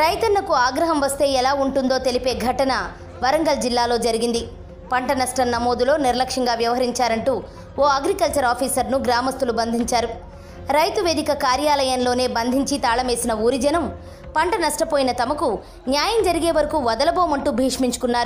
రైతన్నకు ఆగ్రహం వస్తే ఎలా ఉంటుందో తెలిపే ఘటన వరంగల్ జిల్లాలో జరిగింది పంట నష్టం నమోదులో నిర్లక్ష్యంగా వ్యవహరించారంటూ ఓ అగ్రికల్చర్ ఆఫీసర్ను గ్రామస్తులు బంధించారు రైతు వేదిక కార్యాలయంలోనే బంధించి తాళమేసిన ఊరి జనం పంట నష్టపోయిన తమకు న్యాయం జరిగే వరకు వదలబోమంటూ భీష్మించుకున్నారు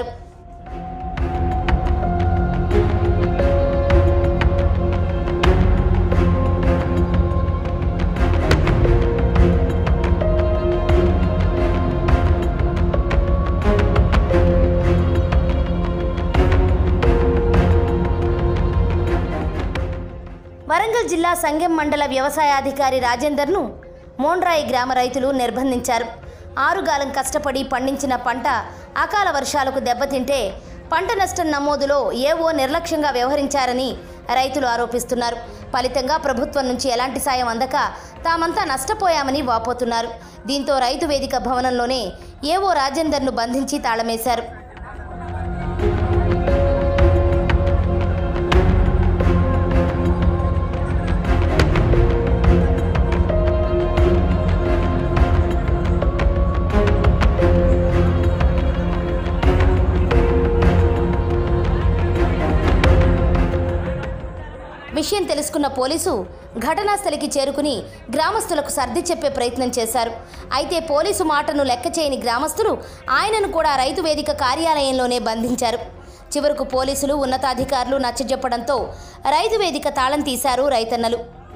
వరంగల్ జిల్లా సంగెం మండల వ్యవసాయాధికారి రాజేందర్ను మోండ్రాయి గ్రామ రైతులు నిర్బంధించారు ఆరుగాలం కష్టపడి పండించిన పంట అకాల వర్షాలకు దెబ్బతింటే పంట నష్టం నమోదులో ఏవో నిర్లక్ష్యంగా వ్యవహరించారని రైతులు ఆరోపిస్తున్నారు ఫలితంగా ప్రభుత్వం నుంచి ఎలాంటి సాయం అందక తామంతా నష్టపోయామని వాపోతున్నారు దీంతో రైతు వేదిక భవనంలోనే ఏవో రాజేందర్ను బంధించి తాళమేశారు విషయం తెలుసుకున్న పోలీసు ఘటనా స్థలికి చేరుకుని గ్రామస్తులకు సర్ది చెప్పే ప్రయత్నం చేశారు అయితే పోలీసు మాటను లెక్క చేయని గ్రామస్తులు ఆయనను కూడా రైతు వేదిక కార్యాలయంలోనే బంధించారు చివరకు పోలీసులు ఉన్నతాధికారులు నచ్చజెప్పడంతో రైతు వేదిక తాళం తీశారు రైతన్నలు